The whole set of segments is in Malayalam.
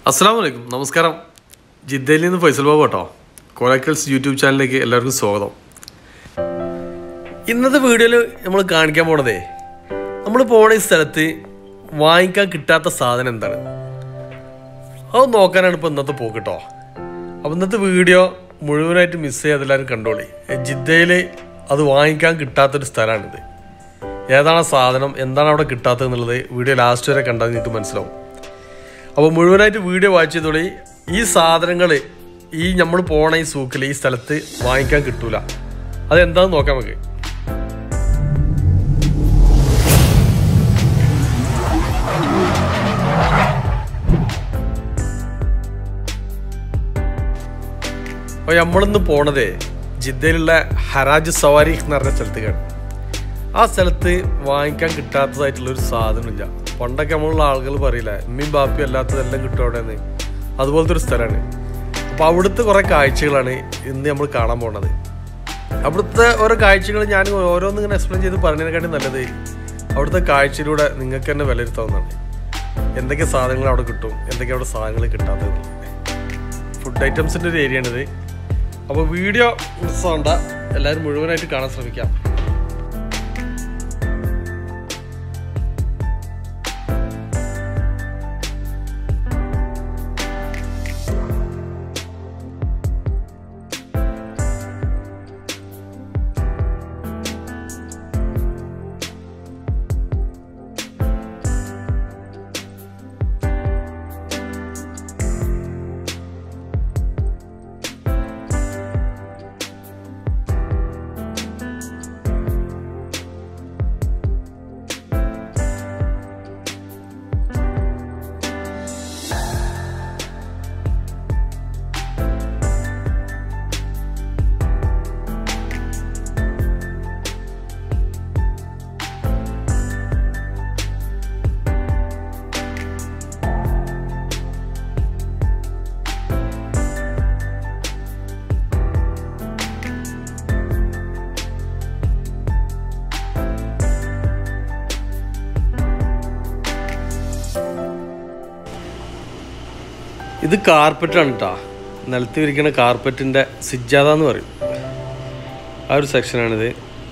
അസ്സാം വലൈക്കും നമസ്കാരം ജിദ്ദയിൽ നിന്ന് ഫൈസൽ ബാബു കേട്ടോ കോലക്കൽസ് യൂട്യൂബ് ചാനലിലേക്ക് എല്ലാവർക്കും സ്വാഗതം ഇന്നത്തെ വീഡിയോയിൽ നമ്മൾ കാണിക്കാൻ പോണതേ നമ്മൾ പോണ ഈ സ്ഥലത്ത് വാങ്ങിക്കാൻ കിട്ടാത്ത സാധനം എന്താണ് അത് നോക്കാനാണ് ഇപ്പോൾ ഇന്നത്തെ പോക്ക് കേട്ടോ അപ്പോൾ ഇന്നത്തെ വീഡിയോ മുഴുവനായിട്ട് മിസ് ചെയ്യാതെ എല്ലാവരും കണ്ടോളി ജിദ്ദയിൽ അത് വാങ്ങിക്കാൻ കിട്ടാത്തൊരു സ്ഥലമാണിത് ഏതാണ് ആ സാധനം എന്താണ് അവിടെ കിട്ടാത്തത് എന്നുള്ളത് വീഡിയോ ലാസ്റ്റ് വരെ കണ്ടാൽ നിങ്ങൾക്ക് മനസ്സിലാവും അപ്പോൾ മുഴുവനായിട്ട് വീഡിയോ വാച്ച് ചെയ്തോളി ഈ സാധനങ്ങൾ ഈ നമ്മൾ പോണ ഈ സൂക്കിൽ ഈ സ്ഥലത്ത് വാങ്ങിക്കാൻ കിട്ടൂല അതെന്താന്ന് നോക്കാം നമുക്ക് അപ്പോൾ നമ്മളിന്ന് പോണതേ ജിദ്ദയിലുള്ള ഹരാജ് സവാരിഖ് എന്ന് പറഞ്ഞ സ്ഥലത്തേക്കാണ് ആ സ്ഥലത്ത് വാങ്ങിക്കാൻ കിട്ടാത്തതായിട്ടുള്ള ഒരു സാധനമില്ല പണ്ടൊക്കെ നമ്മളുള്ള ആളുകൾ പറയില്ല ഉമ്മയും ബാപ്പിയും അല്ലാത്തതെല്ലാം കിട്ടും അവിടെ നിന്ന് അതുപോലത്തെ ഒരു സ്ഥലമാണ് അപ്പോൾ അവിടുത്തെ കുറേ കാഴ്ചകളാണ് ഇന്ന് നമ്മൾ കാണാൻ പോണത് അവിടുത്തെ ഓരോ കാഴ്ചകൾ ഞാൻ ഓരോന്നും ഇങ്ങനെ എക്സ്പ്ലെയിൻ ചെയ്ത് പറഞ്ഞതിനെക്കാട്ടി നല്ലത് അവിടുത്തെ കാഴ്ചയിലൂടെ നിങ്ങൾക്ക് തന്നെ വിലയിരുത്താവുന്നതാണ് എന്തൊക്കെ സാധനങ്ങൾ അവിടെ കിട്ടും എന്തൊക്കെ അവിടെ സാധനങ്ങൾ കിട്ടാത്തത് ഫുഡ് ഐറ്റംസിൻ്റെ ഒരു ഏരിയ ആണിത് അപ്പോൾ വീഡിയോ മിസ്സാവണ്ട എല്ലാവരും മുഴുവനായിട്ട് കാണാൻ ശ്രമിക്കാം ഇത് കാർപ്പറ്റാണ് കേട്ടോ നിലത്ത് വിരിക്കുന്ന കാർപ്പറ്റിൻ്റെ സിജാത എന്ന് പറയും ആ ഒരു സെക്ഷനാണിത്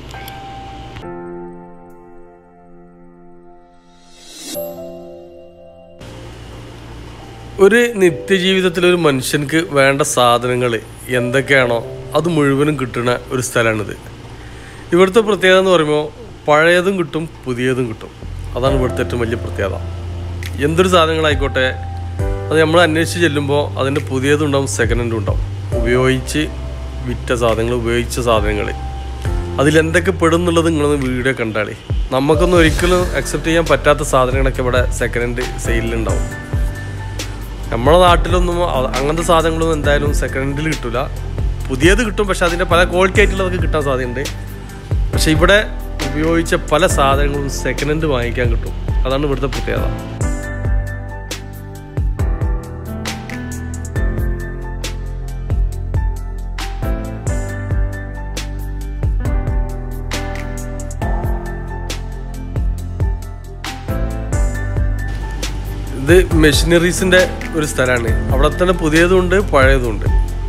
ഒരു നിത്യജീവിതത്തിൽ ഒരു മനുഷ്യർക്ക് വേണ്ട സാധനങ്ങൾ എന്തൊക്കെയാണോ അത് മുഴുവനും കിട്ടുന്ന ഒരു സ്ഥലമാണിത് ഇവിടുത്തെ പ്രത്യേകത എന്ന് പറയുമ്പോൾ പഴയതും കിട്ടും പുതിയതും കിട്ടും അതാണ് ഇവിടുത്തെ ഏറ്റവും വലിയ പ്രത്യേകത എന്തൊരു സാധനങ്ങളായിക്കോട്ടെ അത് നമ്മൾ അന്വേഷിച്ച് ചെല്ലുമ്പോൾ അതിൻ്റെ പുതിയതും ഉണ്ടാവും സെക്കൻഡ് ഹാൻഡും ഉണ്ടാവും ഉപയോഗിച്ച് വിറ്റ സാധനങ്ങൾ ഉപയോഗിച്ച സാധനങ്ങൾ അതിലെന്തൊക്കെ പെടും എന്നുള്ളത് നിങ്ങളൊന്ന് വീഡിയോ കണ്ടാളേ നമുക്കൊന്നും ഒരിക്കലും അക്സെപ്റ്റ് ചെയ്യാൻ പറ്റാത്ത സാധനങ്ങളൊക്കെ ഇവിടെ സെക്കൻഡ് ഹാൻഡ് സെയിലുണ്ടാവും നമ്മുടെ നാട്ടിലൊന്നും അ- അങ്ങനത്തെ സാധനങ്ങളൊന്നും എന്തായാലും സെക്കൻഡ് ഹാൻഡിൽ കിട്ടില്ല പുതിയത് കിട്ടും പക്ഷെ അതിൻ്റെ പല ക്വാളിറ്റി ആയിട്ടുള്ളതൊക്കെ കിട്ടാൻ സാധ്യതയുണ്ട് പക്ഷെ ഇവിടെ ഉപയോഗിച്ച പല സാധനങ്ങളും സെക്കൻഡ് ഹാൻഡ് വാങ്ങിക്കാൻ കിട്ടും അതാണ് ഇവിടുത്തെ പ്രത്യേകത ഇത് മെഷീനറീസിന്റെ ഒരു സ്ഥലമാണ് അവിടെ തന്നെ പുതിയതുണ്ട് പഴയതുണ്ട്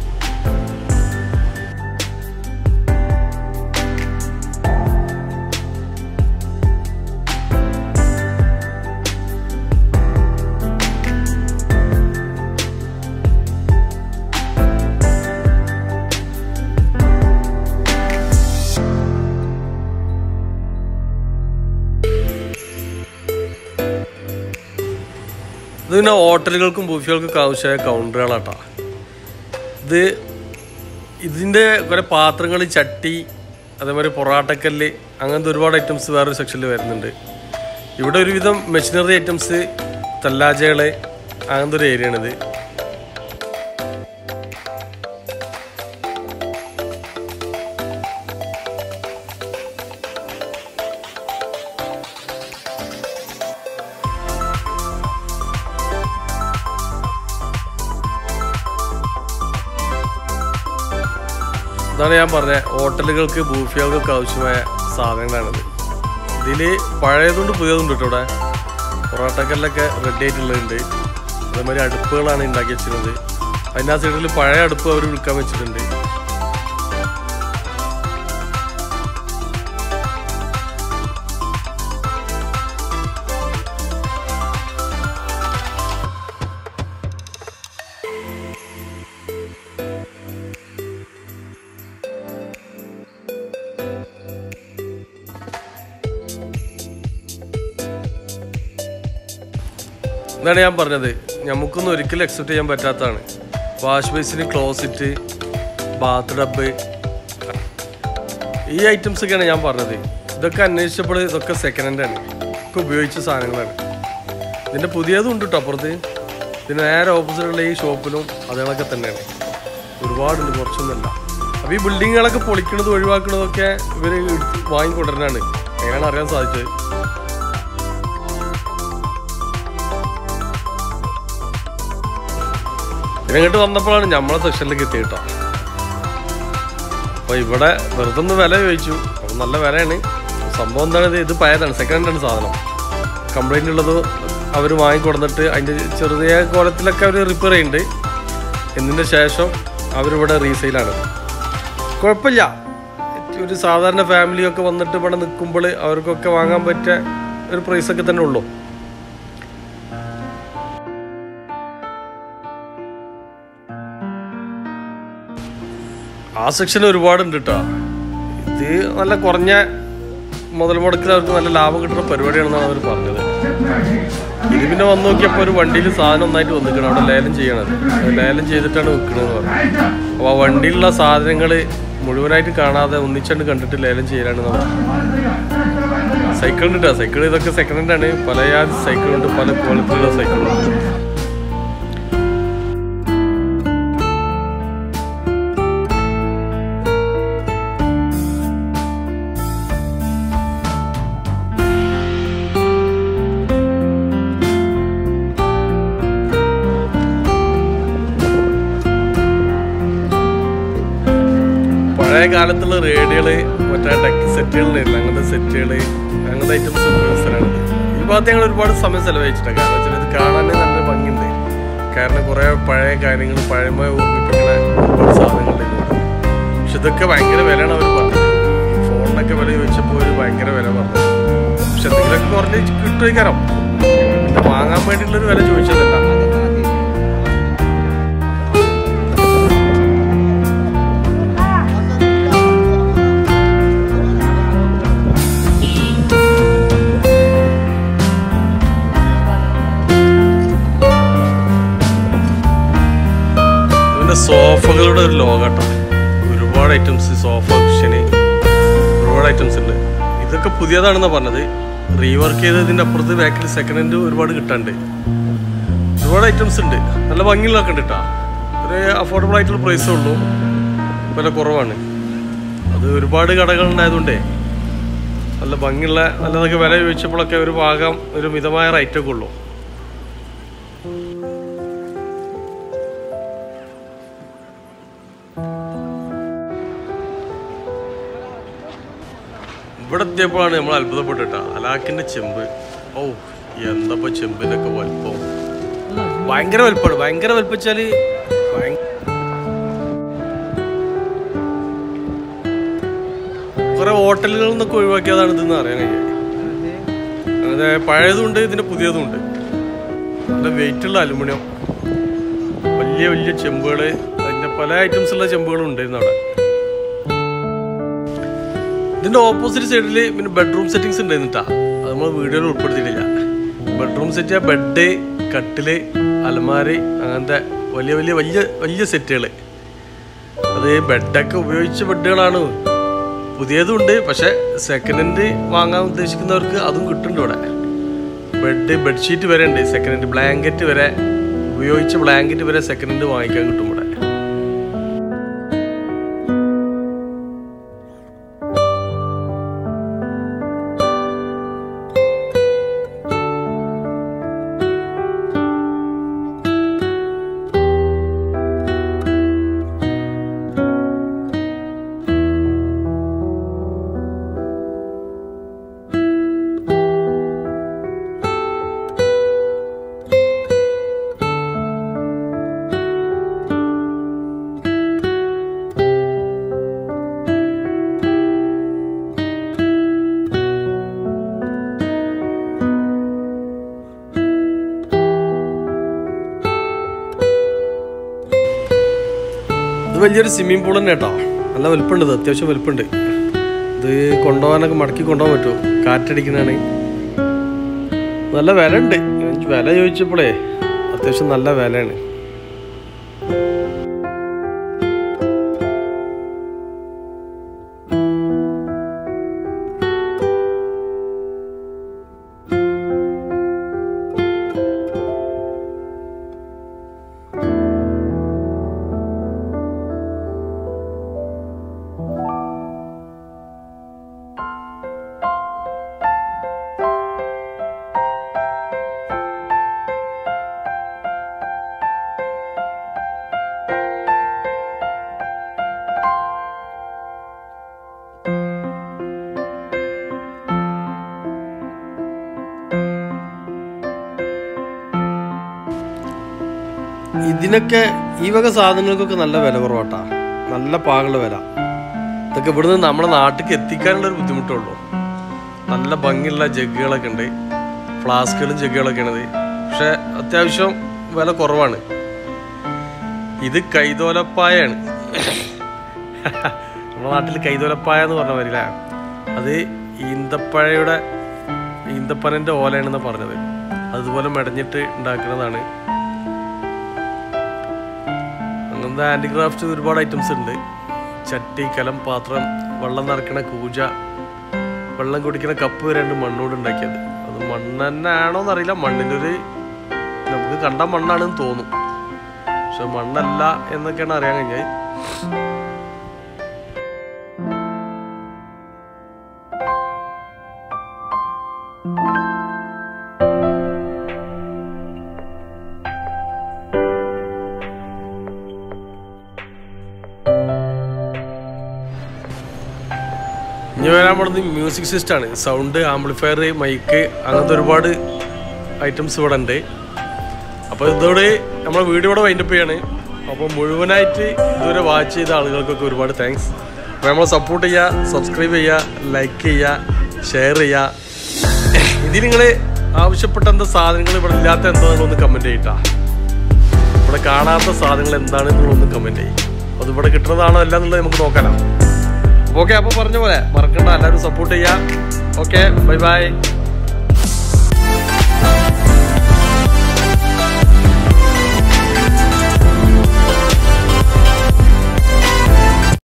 ഇത് പിന്നെ ഹോട്ടലുകൾക്കും ബൂഫികൾക്കൊക്കെ ആവശ്യമായ കൗണ്ടറുകളാട്ടാ ഇത് ഇതിൻ്റെ കുറേ പാത്രങ്ങൾ ചട്ടി അതേമാതിരി പൊറാട്ടക്കല്ല് അങ്ങനത്തെ ഒരുപാട് ഐറ്റംസ് വേറൊരു സെക്ഷനിൽ വരുന്നുണ്ട് ഇവിടെ ഒരുവിധം മെഷീനറി ഐറ്റംസ് തല്ലാജകൾ അങ്ങനത്തെ ഒരു ഏരിയ ആണിത് ഇതാണ് ഞാൻ പറഞ്ഞത് ഹോട്ടലുകൾക്ക് ബൂഫികൾക്കൊക്കെ ആവശ്യമായ സാധനങ്ങളാണിത് ഇതിൽ പഴയതുണ്ട് പുതിയതുണ്ട് കേട്ടോ ഇവിടെ പൊറോട്ടക്കല്ലൊക്കെ റെഡി ആയിട്ടുള്ളതുണ്ട് അതേമാതിരി അടുപ്പുകളാണ് ഉണ്ടാക്കി വെച്ചിരുന്നത് അതിൻ്റെ ആ സൈഡിൽ പഴയ അടുപ്പ് അവർ വിൽക്കാൻ വെച്ചിട്ടുണ്ട് ഇതാണ് ഞാൻ പറഞ്ഞത് നമുക്കൊന്നും ഒരിക്കലും എക്സെപ്റ്റ് ചെയ്യാൻ പറ്റാത്തതാണ് wash basin closet bath tub ഈ ഐറ്റംസ് ഒക്കെയാണ് ഞാൻ പറഞ്ഞത് ഇതൊക്കെ അന്വേഷിച്ചപ്പോൾ ഇതൊക്കെ സെക്കൻഡ് ഹാൻഡ് ആണ് ഒക്കെ ഉപയോഗിച്ച സാധനങ്ങളാണ് ഇതിൻ്റെ പുതിയതും ഉണ്ട് കേട്ടോ അപ്പുറത്ത് ഇതിന് നേരെ ഓപ്പോസിറ്റുള്ള ഈ ഷോപ്പിലും അതുകളൊക്കെ തന്നെയാണ് ഒരുപാടുണ്ട് കുറച്ചൊന്നുമല്ല അപ്പോൾ ഈ ബിൽഡിങ്ങുകളൊക്കെ പൊളിക്കണത് ഒഴിവാക്കണതൊക്കെ ഇവർ വാങ്ങിക്കൊണ്ടിരുന്നതാണ് എങ്ങനെയാണ് അറിയാൻ സാധിച്ചത് ഇതിനങ്ങോട്ട് വന്നപ്പോഴാണ് നമ്മളെ സെക്ഷനിലേക്ക് എത്തി കേട്ടോ അപ്പോൾ ഇവിടെ വെറുതെ ഒന്ന് വില ചോദിച്ചു അപ്പോൾ നല്ല വിലയാണ് സംഭവം എന്താണ് ഇത് ഇത് പയതാണ് സെക്കൻഡ് ഹാൻഡ് സാധനം കംപ്ലൈൻ്റ് ഉള്ളത് അവർ വാങ്ങിക്കൊടുന്നിട്ട് അതിൻ്റെ ചെറിയ കോലത്തിലൊക്കെ അവർ റിപ്പയർ ചെയ്യുന്നുണ്ട് എന്നതിന് ശേഷം അവരിവിടെ റീസെയിലാണ് കുഴപ്പമില്ല ഒരു സാധാരണ ഫാമിലിയൊക്കെ വന്നിട്ട് ഇവിടെ നിൽക്കുമ്പോൾ അവർക്കൊക്കെ വാങ്ങാൻ പറ്റിയ ഒരു പ്രൈസൊക്കെ തന്നെ ഉള്ളൂ ആ സെക്ഷൻ ഒരുപാടുണ്ട് കേട്ടോ ഇത് നല്ല കുറഞ്ഞ മുതൽ മുടക്കിൽ അവർക്ക് നല്ല ലാഭം കിട്ടുന്ന പരിപാടിയാണെന്നാണ് അവർ പറഞ്ഞത് ഇത് പിന്നെ വന്ന് നോക്കിയപ്പോൾ ഒരു വണ്ടിയിൽ സാധനം ഒന്നായിട്ട് വന്നിക്കണം അവിടെ ലേലം ചെയ്യണത് അത് ലേലം ചെയ്തിട്ടാണ് വിൽക്കണമെന്ന് പറഞ്ഞു അപ്പോൾ ആ വണ്ടിയിലുള്ള സാധനങ്ങൾ മുഴുവനായിട്ട് കാണാതെ ഒന്നിച്ചണ്ട് കണ്ടിട്ട് ലേലം ചെയ്യലാണ് നമ്മൾ സൈക്കിൾ ഉണ്ട് കേട്ടോ സൈക്കിൾ ഇതൊക്കെ സെക്കൻഡ് ഹാൻഡ് ആണ് പല സൈക്കിളുണ്ട് പല ക്വാളിറ്റിയുള്ള സൈക്കിളുണ്ട് പഴയ കാലത്തുള്ള റേഡിയോകള് മറ്റേ ഡെക്ക് സെറ്റുകളിലായിരുന്നു അങ്ങനത്തെ സെറ്റുകള് അങ്ങനത്തെ ഐറ്റംസ് സ്ഥലമാണിത് ഈ ഭാഗത്ത് ഞങ്ങൾ ഒരുപാട് സമയം ചെലവഴിച്ചിട്ടാണ് കാരണം വെച്ചാൽ ഇത് കാണാൻ നല്ല ഭംഗിയുണ്ട് കാരണം കുറേ പഴയ കാര്യങ്ങൾ പഴമ ഓർമ്മിപ്പിക്കുന്ന ഒരുപാട് സാധനങ്ങളുണ്ട് പക്ഷെ ഇതൊക്കെ ഭയങ്കര വിലയാണ് അവർ പറഞ്ഞത് ഫോണിനൊക്കെ വില ചോദിച്ചപ്പോൾ ഒരു ഭയങ്കര വില പറഞ്ഞത് പക്ഷെ എന്തെങ്കിലുമൊക്കെ കുറഞ്ഞ് കിട്ടുമായിക്കാരം പിന്നെ വാങ്ങാൻ വേണ്ടിയിട്ടുള്ളൊരു വില ചോദിച്ചതല്ല ഇതിന്റെ സോഫകളുടെ ഒരു ലോകട്ടോ ഒരുപാട് ഐറ്റംസ് സോഫ കുഷന് ഒരുപാട് ഐറ്റംസ് ഉണ്ട് ഇതൊക്കെ പുതിയതാണെന്നാ പറഞ്ഞത് റീവർക്ക് ചെയ്തതിന്റെ അപ്പുറത്ത് ബാക്കിൽ സെക്കൻഡ് ഹാൻഡ് ഒരുപാട് കിട്ടാണ്ട് ഒരുപാട് ഐറ്റംസ് ഉണ്ട് നല്ല ഭംഗിയുള്ളതൊക്കെ ഉണ്ട് കേട്ടോ ഒരു അഫോർഡബിൾ ആയിട്ടുള്ള പ്രൈസേ ഉള്ളൂ വില കുറവാണ് അത് ഒരുപാട് കടകൾ ഉണ്ടായതുകൊണ്ടേ നല്ല ഭംഗിയുള്ള നല്ലതൊക്കെ വില ചോദിച്ചപ്പോഴൊക്കെ ഒരു ഭാഗം ഒരു മിതമായ റേറ്റൊക്കെ ഉള്ളൂ ഇവിടെ എത്തിയപ്പോഴാണ് നമ്മൾ അത്ഭുതപ്പെട്ടിട്ട അലാക്കിന്റെ ചെമ്പ് ഓ എന്തപ്പോ ചെമ്പിന്റെ ഒക്കെ വലുപ്പം ഭയങ്കര വലുപ്പമാണ് ഭയങ്കര വലുപ്പിച്ചാല് കുറെ ഹോട്ടലുകളിൽ നിന്നൊക്കെ ഒഴിവാക്കിയതാണ് ഇതെന്ന് അറിയാൻ കഴിയുക അതെ പഴയതുണ്ട് ഇതിന്റെ പുതിയതുണ്ട് നല്ല വെയിറ്റ് ഉള്ള അലുമിനിയം വലിയ വലിയ ചെമ്പുകള് അതിന്റെ പല ഐറ്റംസ് ഉള്ള ചെമ്പുകളും ഉണ്ടായിരുന്നു അവിടെ ഇതിന്റെ ഓപ്പോസിറ്റ് സൈഡിൽ പിന്നെ ബെഡ്റൂം സെറ്റിങ്സ് ഉണ്ടായിരുന്നിട്ടാ അത് നമ്മൾ വീഡിയോയിൽ ഉൾപ്പെടുത്തിയിട്ടില്ല ബെഡ്റൂം സെറ്റ് ബെഡ് കട്ടില് അലമാരി അങ്ങനത്തെ വലിയ വലിയ വലിയ വലിയ സെറ്റുകൾ അത് ബെഡൊക്കെ ഉപയോഗിച്ച ബെഡുകളാണ് പുതിയതുണ്ട് പക്ഷെ സെക്കൻഡ് ഹാൻഡ് വാങ്ങാൻ ഉദ്ദേശിക്കുന്നവർക്ക് അതും കിട്ടുന്നുണ്ട് ഇവിടെ ബെഡ് ബെഡ്ഷീറ്റ് വരെ ഉണ്ട് സെക്കൻഡ് ഹാൻഡ് ബ്ലാങ്കറ്റ് വരെ ഉപയോഗിച്ച ബ്ലാങ്കറ്റ് വരെ സെക്കൻഡ് ഹാൻഡ് വാങ്ങിക്കാൻ കിട്ടും ഇവിടെ വലിയൊരു സ്വിമ്മിംഗ് പൂൾ തന്നെ കേട്ടോ നല്ല വലുപ്പമുണ്ട് ഇത് അത്യാവശ്യം വലുപ്പമുണ്ട് ഇത് കൊണ്ടുപോകാനൊക്കെ മടക്കി കൊണ്ടുപോകാൻ പറ്റുമോ കാറ്റടിക്കുന്നതാണ് നല്ല വില ഉണ്ട് എനിക്ക് വില ചോദിച്ചപ്പോഴേ അത്യാവശ്യം നല്ല വിലയാണ് ഇതിനൊക്കെ ഈ വക സാധനങ്ങൾക്കൊക്കെ നല്ല വില കുറവാട്ടാ നല്ല പാകളുടെ വില ഇതൊക്കെ ഇവിടുന്ന് നമ്മുടെ നാട്ടിലേക്ക് എത്തിക്കാനുള്ള ഒരു ബുദ്ധിമുട്ടുള്ളൂ നല്ല ഭംഗിയുള്ള ജഗ്ഗുകളൊക്കെ ഉണ്ട് ഫ്ലാസ്കുകളും ജഗ്ഗുകളൊക്കെ ആണത് പക്ഷെ അത്യാവശ്യം വില കുറവാണ് ഇത് കൈതോലപ്പായാണ് നമ്മുടെ നാട്ടിൽ കൈതോലപ്പായ എന്ന് പറഞ്ഞ വരില്ല അത് ഈന്തപ്പഴയുടെ ഈന്തപ്പനന്റെ ഓലയാണെന്ന് പറഞ്ഞത് അതുപോലെ മെടഞ്ഞിട്ട് ഉണ്ടാക്കുന്നതാണ് അങ്ങനത്തെ ഹാൻഡിക്രാഫ്റ്റ് ഒരുപാട് ഐറ്റംസ് ഉണ്ട് ചട്ടി കലം പാത്രം വെള്ളം നിറക്കണ കൂജ വെള്ളം കുടിക്കുന്ന കപ്പ് വരെ ഉണ്ട് മണ്ണോട് ഉണ്ടാക്കിയത് അത് മണ്ണ് തന്നെ ആണോ എന്നറിയില്ല മണ്ണിൻ്റെ ഒരു നമുക്ക് കണ്ട മണ്ണാണെന്ന് തോന്നും പക്ഷെ മണ്ണല്ല എന്നൊക്കെയാണ് അറിയാൻ കഴിഞ്ഞത് ഇനി വരാൻ പോകുന്നത് മ്യൂസിക് സിസ്റ്റമാണ് സൗണ്ട് ആംപ്ലിഫയർ മൈക്ക് അങ്ങനത്തെ ഒരുപാട് ഐറ്റംസ് ഇവിടെ ഉണ്ട് അപ്പോൾ ഇതോടെ നമ്മളെ വീഡിയോ ഇവിടെ വൈൻഡപ്പ് ചെയ്യാണ് അപ്പോൾ മുഴുവനായിട്ട് ഇതുവരെ വാച്ച് ചെയ്ത ആളുകൾക്കൊക്കെ ഒരുപാട് താങ്ക്സ് അപ്പോൾ നമ്മളെ സപ്പോർട്ട് ചെയ്യുക സബ്സ്ക്രൈബ് ചെയ്യുക ലൈക്ക് ചെയ്യുക ഷെയർ ചെയ്യുക ഇതിൽ നിങ്ങൾ ആവശ്യപ്പെട്ട എന്താ സാധനങ്ങൾ ഇവിടെ ഇല്ലാത്ത എന്താണെന്നൊന്ന് കമൻറ്റ് ചെയ്യട്ടാ ഇവിടെ കാണാത്ത സാധനങ്ങൾ എന്താണെന്നുള്ളതൊന്ന് കമൻറ്റ് ചെയ്യും അത് ഇവിടെ കിട്ടുന്നതാണോ അല്ല എന്നുള്ളത് നമുക്ക് നോക്കാനാണ് ഓക്കെ അപ്പോൾ പറഞ്ഞ പോലെ മറക്കണ്ട എല്ലാവരും സപ്പോർട്ട് ചെയ്യാം ഓക്കെ ബൈ ബൈ